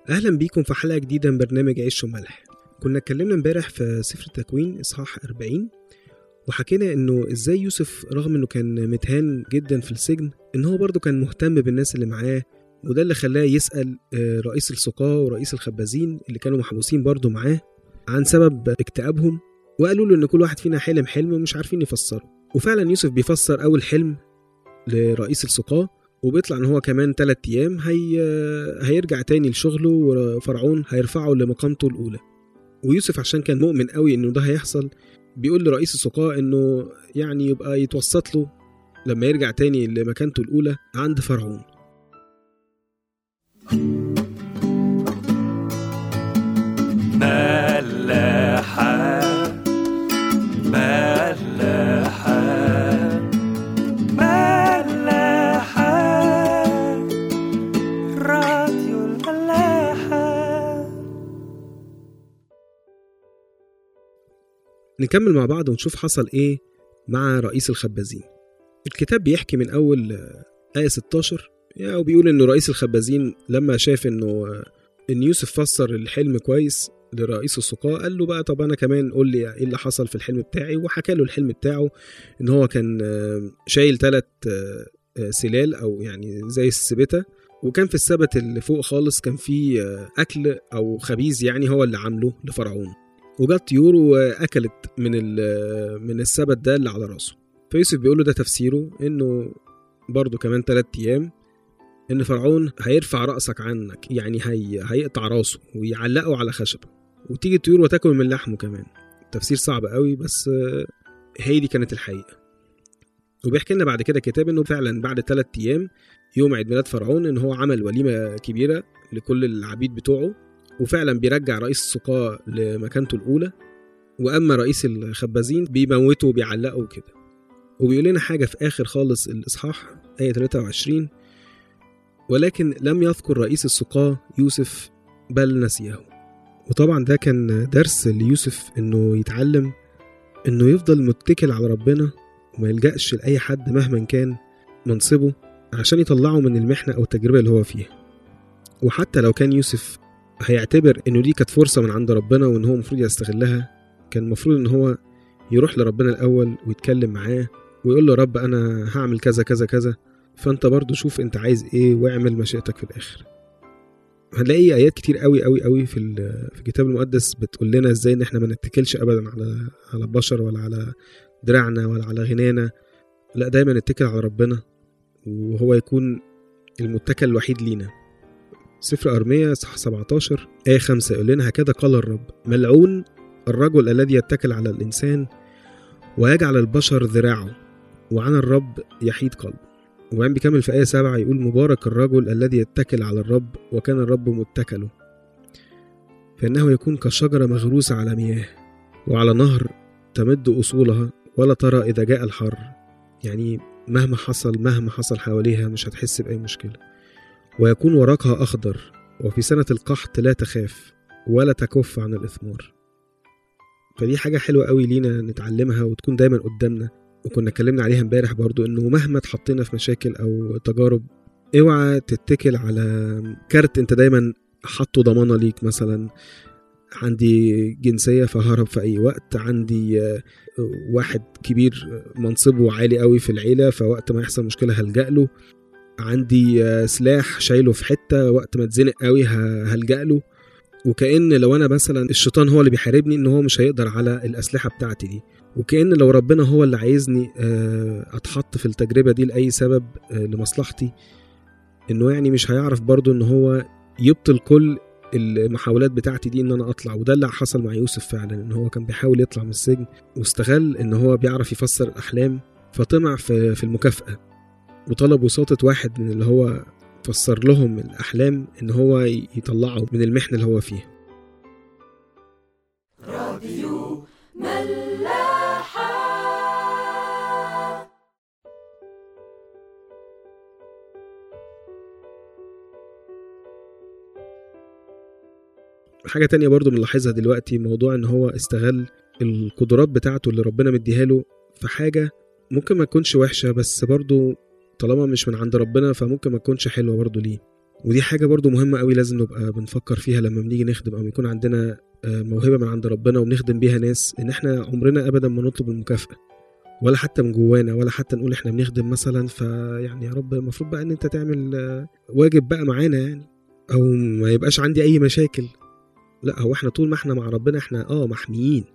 أهلا بيكم في حلقة جديدة من برنامج عيش وملح كنا اتكلمنا امبارح في سفر التكوين إصحاح 40 وحكينا إنه إزاي يوسف رغم إنه كان متهان جدا في السجن إن هو برضه كان مهتم بالناس اللي معاه وده اللي خلاه يسأل آه، رئيس السقاة ورئيس الخبازين اللي كانوا محبوسين برضه معاه عن سبب اكتئابهم وقالوا له إن كل واحد فينا حلم حلم ومش عارفين يفسره وفعلا يوسف بيفسر أول حلم لرئيس السقاة وبيطلع ان هو كمان تلات ايام هي... هيرجع تاني لشغله وفرعون هيرفعه لمقامته الاولى ويوسف عشان كان مؤمن قوي انه ده هيحصل بيقول لرئيس السقاة انه يعني يبقى يتوسط له لما يرجع تاني لمكانته الاولى عند فرعون ملاحة ملاحة ملاحة راديو الملاحة نكمل مع بعض ونشوف حصل ايه مع رئيس الخبازين الكتاب بيحكي من اول آه، آية 16 يعني وبيقول انه رئيس الخبازين لما شاف انه آه، ان يوسف فسر الحلم كويس لرئيس السقاة قال له بقى طب انا كمان قول لي ايه اللي حصل في الحلم بتاعي وحكى له الحلم بتاعه ان هو كان آه، شايل ثلاث سلال او يعني زي السبتة وكان في السبت اللي فوق خالص كان في آه، اكل او خبيز يعني هو اللي عامله لفرعون وجت طيور واكلت من ال- من السبت ده اللي على راسه فيوسف بيقول له ده تفسيره انه برضه كمان ثلاث ايام ان فرعون هيرفع راسك عنك يعني هي هيقطع راسه ويعلقه على خشبه وتيجي الطيور وتاكل من لحمه كمان تفسير صعب قوي بس آه، هي دي كانت الحقيقه وبيحكي لنا بعد كده كتاب انه فعلا بعد ثلاث ايام يوم عيد ميلاد فرعون ان هو عمل وليمه كبيره لكل العبيد بتوعه وفعلا بيرجع رئيس السقاة لمكانته الأولى وأما رئيس الخبازين بيموته وبيعلقه وكده وبيقول لنا حاجة في آخر خالص الإصحاح آية 23 ولكن لم يذكر رئيس السقاة يوسف بل نسيه وطبعا ده كان درس ليوسف إنه يتعلم إنه يفضل متكل على ربنا وما يلجأش لأي حد مهما كان منصبه عشان يطلعه من المحنة أو التجربة اللي هو فيها وحتى لو كان يوسف هيعتبر انه دي كانت فرصه من عند ربنا وان هو المفروض يستغلها كان المفروض ان هو يروح لربنا الاول ويتكلم معاه ويقول له رب انا هعمل كذا كذا كذا فانت برضو شوف انت عايز ايه واعمل مشيئتك في الاخر هنلاقي ايات كتير قوي قوي قوي في ال- في الكتاب المقدس بتقول لنا ازاي ان احنا ما نتكلش ابدا على على بشر ولا على دراعنا ولا على غنانا لا دايما نتكل على ربنا وهو يكون المتكل الوحيد لينا سفر أرمية صح 17 آية 5 يقول لنا هكذا قال الرب ملعون الرجل الذي يتكل على الإنسان ويجعل البشر ذراعه وعن الرب يحيد قلبه وبعدين بيكمل في آية 7 يقول مبارك الرجل الذي يتكل على الرب وكان الرب متكله فإنه يكون كشجرة مغروسة على مياه وعلى نهر تمد أصولها ولا ترى إذا جاء الحر يعني مهما حصل مهما حصل حواليها مش هتحس بأي مشكلة ويكون ورقها أخضر وفي سنة القحط لا تخاف ولا تكف عن الإثمار فدي حاجة حلوة قوي لينا نتعلمها وتكون دايما قدامنا وكنا اتكلمنا عليها امبارح برضو انه مهما اتحطينا في مشاكل او تجارب اوعى تتكل على كارت انت دايما حاطه ضمانة ليك مثلا عندي جنسية فهرب في أي وقت عندي آه، واحد كبير آه، منصبه عالي قوي في العيلة فوقت ما يحصل مشكلة هلجأ له عندي آه، سلاح شايله في حته وقت ما اتزنق قوي ه- هلجأ له وكأن لو انا مثلا الشيطان هو اللي بيحاربني ان هو مش هيقدر على الاسلحه بتاعتي دي وكأن لو ربنا هو اللي عايزني آه، اتحط في التجربه دي لاي سبب آه، لمصلحتي انه يعني مش هيعرف برضو ان هو يبطل كل المحاولات بتاعتي دي ان انا اطلع وده اللي حصل مع يوسف فعلا ان هو كان بيحاول يطلع من السجن واستغل ان هو بيعرف يفسر الاحلام فطمع في في المكافاه وطلب وساطة واحد من اللي هو فسر لهم الأحلام إن هو يطلعه من المحنة اللي هو فيها راديو ملاحة حاجة تانية برضو بنلاحظها دلوقتي موضوع إن هو استغل القدرات بتاعته اللي ربنا مديها له في حاجة ممكن ما تكونش وحشة بس برضو طالما مش من عند ربنا فممكن ما تكونش حلوة برضو ليه ودي حاجة برضو مهمة قوي لازم نبقى بنفكر فيها لما بنيجي نخدم أو يكون عندنا آه، موهبة من عند ربنا وبنخدم بيها ناس إن إحنا عمرنا أبدا ما نطلب المكافأة ولا حتى من جوانا ولا حتى نقول إحنا بنخدم مثلا فيعني يا رب المفروض بقى إن أنت تعمل آه، واجب بقى معانا يعني أو ما يبقاش عندي أي مشاكل لا هو إحنا طول ما إحنا مع ربنا إحنا آه محميين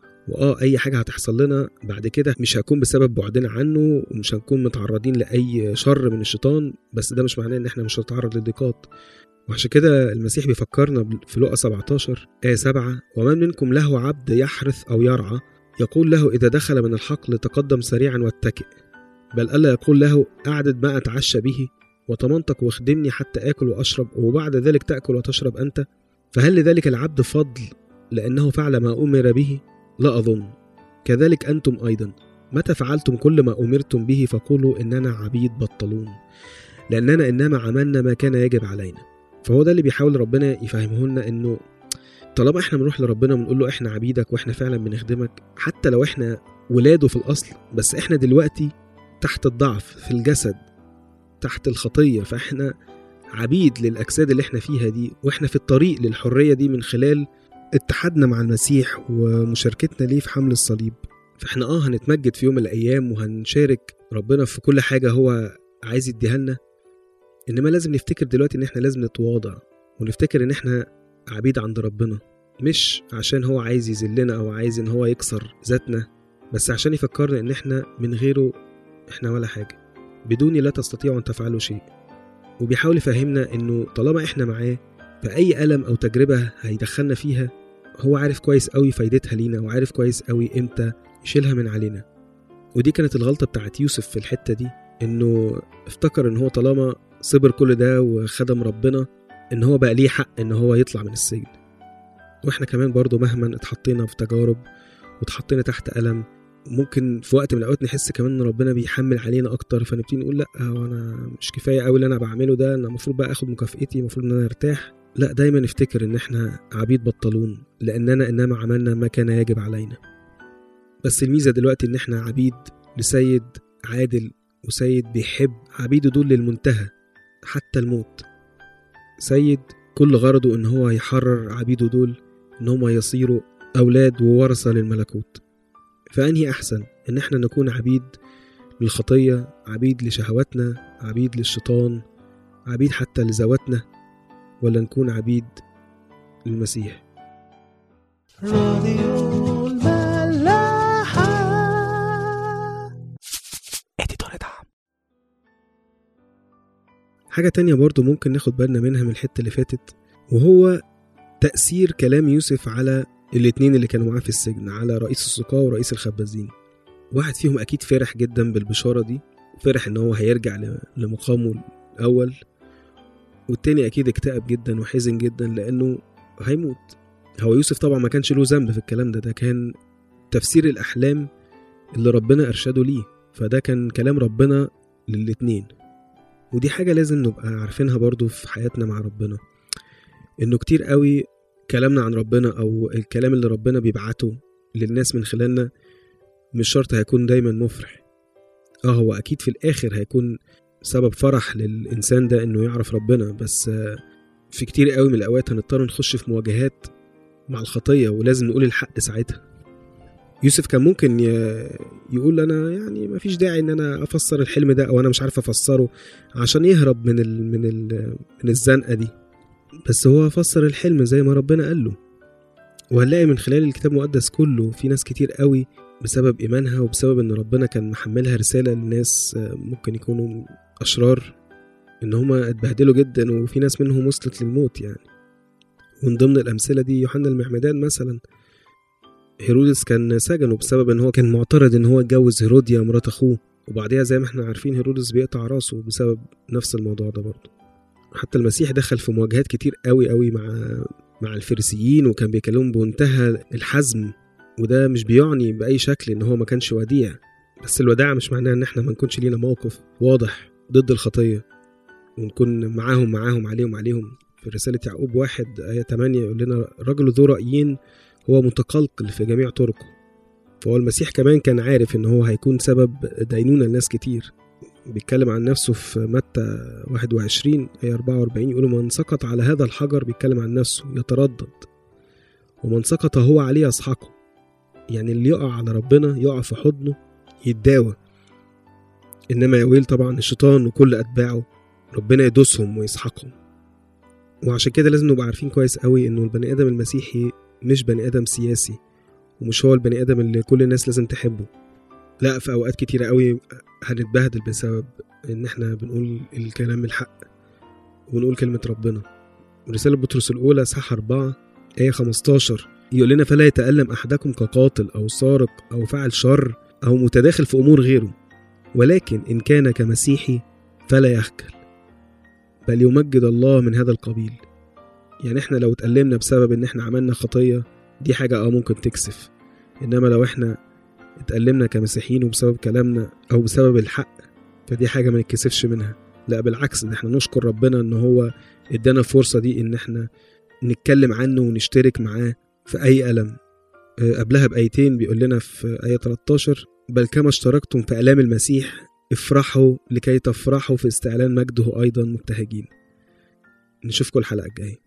واه اي حاجه هتحصل لنا بعد كده مش هكون بسبب بعدنا عنه ومش هنكون متعرضين لاي شر من الشيطان بس ده مش معناه ان احنا مش هنتعرض للضيقات وعشان كده المسيح بيفكرنا بال- في لقا 17 آية 7 ومن منكم له عبد يحرث أو يرعى يقول له إذا دخل من الحقل تقدم سريعا واتكئ بل ألا يقول له أعدد ما أتعشى به وتمنطق واخدمني حتى آكل وأشرب وبعد ذلك تأكل وتشرب أنت فهل لذلك العبد فضل لأنه فعل ما أمر به لا أظن كذلك أنتم أيضا متى فعلتم كل ما أمرتم به فقولوا إننا عبيد بطلون لأننا إنما عملنا ما كان يجب علينا فهو ده اللي بيحاول ربنا يفهمه لنا إنه طالما إحنا بنروح لربنا بنقول له إحنا عبيدك وإحنا فعلا بنخدمك حتى لو إحنا ولاده في الأصل بس إحنا دلوقتي تحت الضعف في الجسد تحت الخطية فإحنا عبيد للأجساد اللي إحنا فيها دي وإحنا في الطريق للحرية دي من خلال اتحادنا مع المسيح ومشاركتنا ليه في حمل الصليب فاحنا اه هنتمجد في يوم من الايام وهنشارك ربنا في كل حاجه هو عايز يديها لنا انما لازم نفتكر دلوقتي ان احنا لازم نتواضع ونفتكر ان احنا عبيد عند ربنا مش عشان هو عايز يذلنا او عايز ان هو يكسر ذاتنا بس عشان يفكرنا ان احنا من غيره احنا ولا حاجه بدوني لا تستطيعوا ان تفعلوا شيء وبيحاول يفهمنا انه طالما احنا معاه فأي ألم أو تجربة هيدخلنا فيها هو عارف كويس قوي فايدتها لينا وعارف كويس قوي امتى يشيلها من علينا ودي كانت الغلطة بتاعت يوسف في الحتة دي انه افتكر ان هو طالما صبر كل ده وخدم ربنا ان هو بقى ليه حق ان هو يطلع من السجن واحنا كمان برضو مهما اتحطينا في تجارب واتحطينا تحت ألم ممكن في وقت من الاوقات نحس كمان ان ربنا بيحمل علينا اكتر فنبتدي نقول لا هو انا مش كفايه قوي اللي انا بعمله ده انا المفروض بقى اخد مكافئتي المفروض ان انا ارتاح لا دايما نفتكر ان احنا عبيد بطلون لاننا انما عملنا ما كان يجب علينا بس الميزه دلوقتي ان احنا عبيد لسيد عادل وسيد بيحب عبيده دول للمنتهى حتى الموت سيد كل غرضه ان هو يحرر عبيده دول ان هم يصيروا اولاد وورثه للملكوت فانهي احسن ان احنا نكون عبيد للخطيه عبيد لشهواتنا عبيد للشيطان عبيد حتى لذواتنا ولا نكون عبيد للمسيح راديو الملاحة حاجة تانية برضو ممكن ناخد بالنا منها من الحتة اللي فاتت وهو تأثير كلام يوسف على الاتنين اللي كانوا معاه في السجن على رئيس السقاة ورئيس الخبازين واحد فيهم أكيد فرح جدا بالبشارة دي فرح إن هو هيرجع ل- لمقامه الأول والتاني أكيد اكتئب جدا وحزن جدا لأنه هيموت هو يوسف طبعا ما كانش له ذنب في الكلام ده ده كان تفسير الأحلام اللي ربنا أرشده ليه فده كان كلام ربنا للاتنين ودي حاجة لازم نبقى عارفينها برضو في حياتنا مع ربنا إنه كتير قوي كلامنا عن ربنا أو الكلام اللي ربنا بيبعته للناس من خلالنا مش شرط هيكون دايما مفرح اه هو أكيد في الآخر هيكون سبب فرح للإنسان ده إنه يعرف ربنا بس آه، في كتير قوي من الأوقات هنضطر نخش في مواجهات مع الخطية ولازم نقول الحق ساعتها يوسف كان ممكن ي- يقول انا يعني ما فيش داعي ان انا افسر الحلم ده او انا مش عارف افسره عشان يهرب من ال من ال من الزنقه دي بس هو فسر الحلم زي ما ربنا قال له وهنلاقي من خلال الكتاب المقدس كله في ناس كتير قوي بسبب ايمانها وبسبب ان ربنا كان محملها رساله لناس آه، ممكن يكونوا اشرار ان هما اتبهدلوا جدا وفي ناس منهم وصلت للموت يعني ومن ضمن الامثله دي يوحنا المعمدان مثلا هيرودس كان سجنه بسبب ان هو كان معترض ان هو يتجوز هيروديا مرات اخوه وبعديها زي ما احنا عارفين هيرودس بيقطع راسه بسبب نفس الموضوع ده برضه حتى المسيح دخل في مواجهات كتير قوي قوي مع مع الفريسيين وكان بيكلمهم بمنتهى الحزم وده مش بيعني بأي شكل إن هو ما كانش وديع بس الوداع مش معناه إن إحنا ما نكونش لينا موقف واضح ضد الخطية ونكون معاهم معاهم عليهم عليهم في رسالة يعقوب واحد آية 8 يقول لنا رجل ذو رأيين هو متقلقل في جميع طرقه فهو المسيح كمان كان عارف إن هو هيكون سبب دينونة لناس كتير بيتكلم عن نفسه في متى 21 آية 44 يقول من سقط على هذا الحجر بيتكلم عن نفسه يتردد ومن سقط هو عليه يسحقه يعني اللي يقع على ربنا يقع في حضنه يتداوى إنما يا ويل طبعا الشيطان وكل أتباعه ربنا يدوسهم ويسحقهم وعشان كده لازم نبقى عارفين كويس قوي إنه البني آدم المسيحي مش بني آدم سياسي ومش هو البني آدم اللي كل الناس لازم تحبه لا في أوقات كتيرة قوي هنتبهدل بسبب إن إحنا بنقول الكلام الحق ونقول كلمة ربنا رسالة بطرس الأولى صح أربعة آية 15 يقول لنا فلا يتألم أحدكم كقاتل أو سارق أو فاعل شر أو متداخل في أمور غيره ولكن إن كان كمسيحي فلا يخجل بل يمجد الله من هذا القبيل يعني احنا لو اتألمنا بسبب ان احنا عملنا خطية دي حاجة اه ممكن تكسف انما لو احنا اتألمنا كمسيحيين وبسبب كلامنا او بسبب الحق فدي حاجة ما نتكسفش منها لا بالعكس ان احنا نشكر ربنا ان هو ادانا الفرصة دي ان احنا نتكلم عنه ونشترك معاه في اي ألم آه، قبلها بآيتين بيقول لنا في آية 13 بل كما اشتركتم في آلام المسيح افرحوا لكي تفرحوا في استعلان مجده أيضا مبتهجين نشوفكم الحلقة الجاية